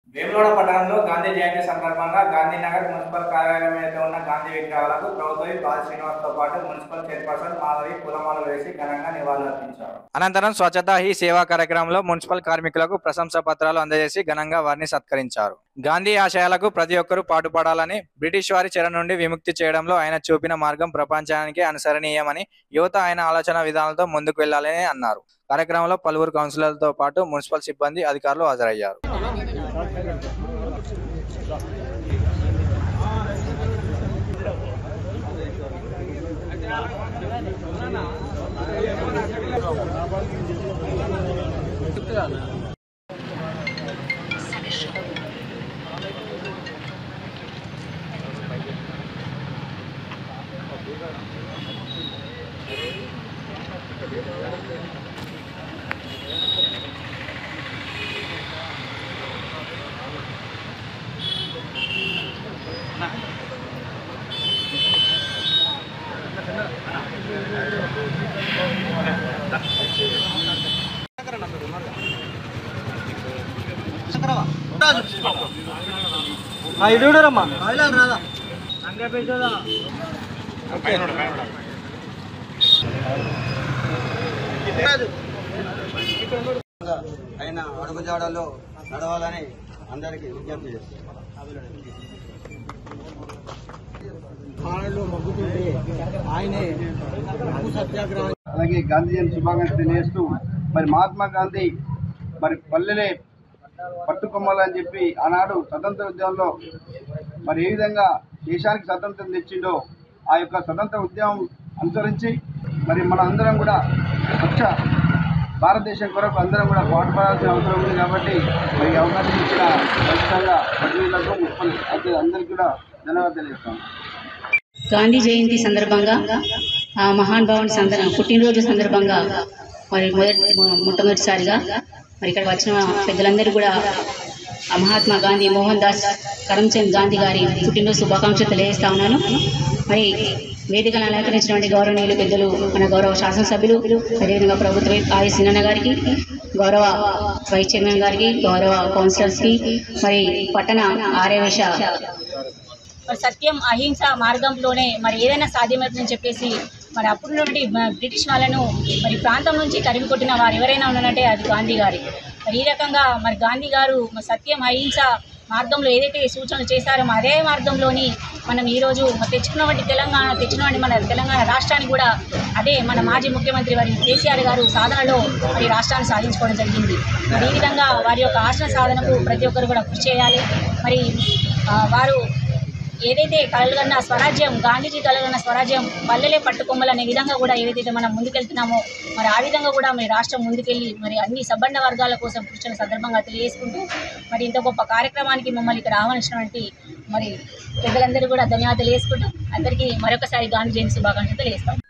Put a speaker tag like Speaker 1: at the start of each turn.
Speaker 1: వేములవాడ పట్టణంలో గాంధీ జయంతి సందర్భంగా గాంధీనగర్ మున్సిపల్ కార్యాలయం మీద ఉన్న గాంధీ విగ్రహాలకు ప్రభుత్వ బాల శ్రీనివాస్తో పాటు మున్సిపల్ చైర్పర్సన్ మాధవి పూలమాలలు వేసి ఘనంగా నివాళులర్పించారు
Speaker 2: అనంతరం స్వచ్ఛతా హీ సేవా కార్యక్రమంలో మున్సిపల్ కార్మికులకు ప్రశంసా పత్రాలు అందజేసి ఘనంగా వారిని సత్కరించారు గాంధీ ఆశయాలకు ప్రతి ఒక్కరూ పాటుపడాలని బ్రిటిష్ వారి చెర నుండి విముక్తి చేయడంలో ఆయన చూపిన మార్గం ప్రపంచానికి అనుసరణీయమని యువత ఆయన ఆలోచన విధానాలతో ముందుకు వెళ్లాలని అన్నారు కార్యక్రమంలో పలువురు కౌన్సిలర్లతో పాటు మున్సిపల్ సిబ్బంది అధికారులు హాజరయ్యారు
Speaker 3: ఆయన అడుగుజాడలో నడవాలని అందరికీ విజ్ఞప్తి చేస్తున్నాను ఆయనే భూ సత్యాగ్రహం అలాగే గాంధీ జయంతి శుభాకాంక్షలు తెలియజేస్తూ మరి మహాత్మా గాంధీ మరి పల్లెలే పట్టుకొమ్మాలని చెప్పి ఆనాడు స్వతంత్ర ఉద్యమంలో మరి ఏ విధంగా దేశానికి స్వతంత్రం తెచ్చిండో ఆ యొక్క స్వతంత్ర ఉద్యమం అనుసరించి మరి మన అందరం కూడా స్వచ్ఛ భారతదేశం కొరకు అందరం కూడా పాటుపడాల్సిన అవసరం ఉంది కాబట్టి మరి ఈ అవకాశం ఇచ్చిన ఖచ్చితంగా ప్రతినిధులకు మున్సిపల్ అయితే అందరికీ కూడా ధన్యవాదాలు తెలియజేస్తాను
Speaker 4: గాంధీ జయంతి సందర్భంగా ఆ మహాన్ భావుని సందర్భ పుట్టినరోజు సందర్భంగా మరి మొదటి మొట్టమొదటిసారిగా మరి ఇక్కడ వచ్చిన పెద్దలందరూ కూడా ఆ మహాత్మా గాంధీ మోహన్ దాస్ కరమ్చంద్ గాంధీ గారి పుట్టినరోజు శుభాకాంక్షలు తెలియజేస్తా ఉన్నాను మరి వేదికను అలంకరించినటువంటి గౌరవనీయులు పెద్దలు మన గౌరవ శాసనసభ్యులు అదేవిధంగా ప్రభుత్వ ఆయి సినన్న గారికి గౌరవ వైస్ చైర్మన్ గారికి గౌరవ కౌన్సిలర్స్కి మరి పట్టణ ఆర్యవేశ
Speaker 5: మరి సత్యం అహింస మార్గంలోనే మరి ఏదైనా సాధ్యమవుతుందని చెప్పేసి మరి అప్పుడు నుండి మ- బ్రిటిష్ వాళ్ళను మరి ప్రాంతం నుంచి తరిమి కొట్టిన వారు ఎవరైనా ఉన్నారంటే అది గాంధీ గారి మరి ఈ రకంగా మరి గాంధీ గారు మరి సత్యం అహింస మార్గంలో ఏదైతే సూచనలు చేశారో మరి అదే మార్గంలోని మనం ఈరోజు మరి తెచ్చుకున్నటువంటి తెలంగాణ తెచ్చినటువంటి మన తెలంగాణ రాష్ట్రాన్ని కూడా అదే మన మాజీ ముఖ్యమంత్రి వారి కేసీఆర్ గారు సాధనలో మరి రాష్ట్రాన్ని సాధించుకోవడం జరిగింది మరి ఈ విధంగా వారి యొక్క ఆశన సాధనకు ప్రతి ఒక్కరు కూడా కృషి చేయాలి మరి ఆ, వారు ఏదైతే కలగన్న స్వరాజ్యం గాంధీజీ కలగన్న స్వరాజ్యం పల్లెలే పట్టుకొమ్మలు అనే విధంగా కూడా ఏదైతే మనం ముందుకెళ్తున్నామో మరి ఆ విధంగా కూడా మరి రాష్ట్రం ముందుకెళ్ళి మరి అన్ని సబ్బండ వర్గాల కోసం కూర్చున్న సందర్భంగా తెలియజేసుకుంటూ మరి ఇంత గొప్ప కార్యక్రమానికి మమ్మల్ని ఇక్కడ ఆహ్వానించినటువంటి మరి పెద్దలందరూ కూడా ధన్యవాదాలు తెలియజేసుకుంటూ అందరికీ మరొకసారి గాంధీ జయంతి శుభాకాంక్షలు తెలియజేస్తాం